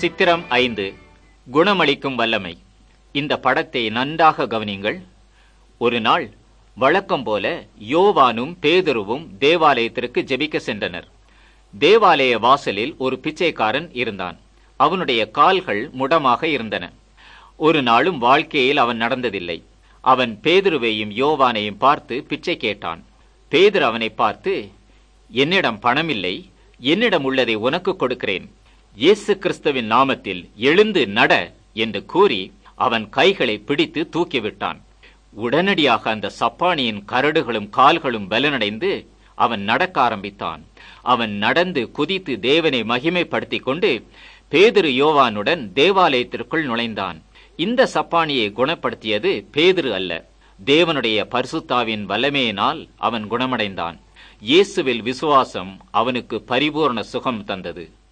சித்திரம் ஐந்து குணமளிக்கும் வல்லமை இந்த படத்தை நன்றாக கவனிங்கள் ஒரு நாள் வழக்கம் போல யோவானும் பேதுருவும் தேவாலயத்திற்கு ஜெபிக்க சென்றனர் தேவாலய வாசலில் ஒரு பிச்சைக்காரன் இருந்தான் அவனுடைய கால்கள் முடமாக இருந்தன ஒரு நாளும் வாழ்க்கையில் அவன் நடந்ததில்லை அவன் பேதுருவையும் யோவானையும் பார்த்து பிச்சை கேட்டான் பேதுரு அவனை பார்த்து என்னிடம் பணமில்லை என்னிடம் உள்ளதை உனக்கு கொடுக்கிறேன் இயேசு கிறிஸ்துவின் நாமத்தில் எழுந்து நட என்று கூறி அவன் கைகளை பிடித்து தூக்கிவிட்டான் உடனடியாக அந்த சப்பானியின் கரடுகளும் கால்களும் பலனடைந்து அவன் நடக்க ஆரம்பித்தான் அவன் நடந்து குதித்து தேவனை மகிமைப்படுத்திக் கொண்டு பேதிரு யோவானுடன் தேவாலயத்திற்குள் நுழைந்தான் இந்த சப்பானியை குணப்படுத்தியது பேதிரு அல்ல தேவனுடைய பரிசுத்தாவின் வல்லமையினால் அவன் குணமடைந்தான் இயேசுவில் விசுவாசம் அவனுக்கு பரிபூர்ண சுகம் தந்தது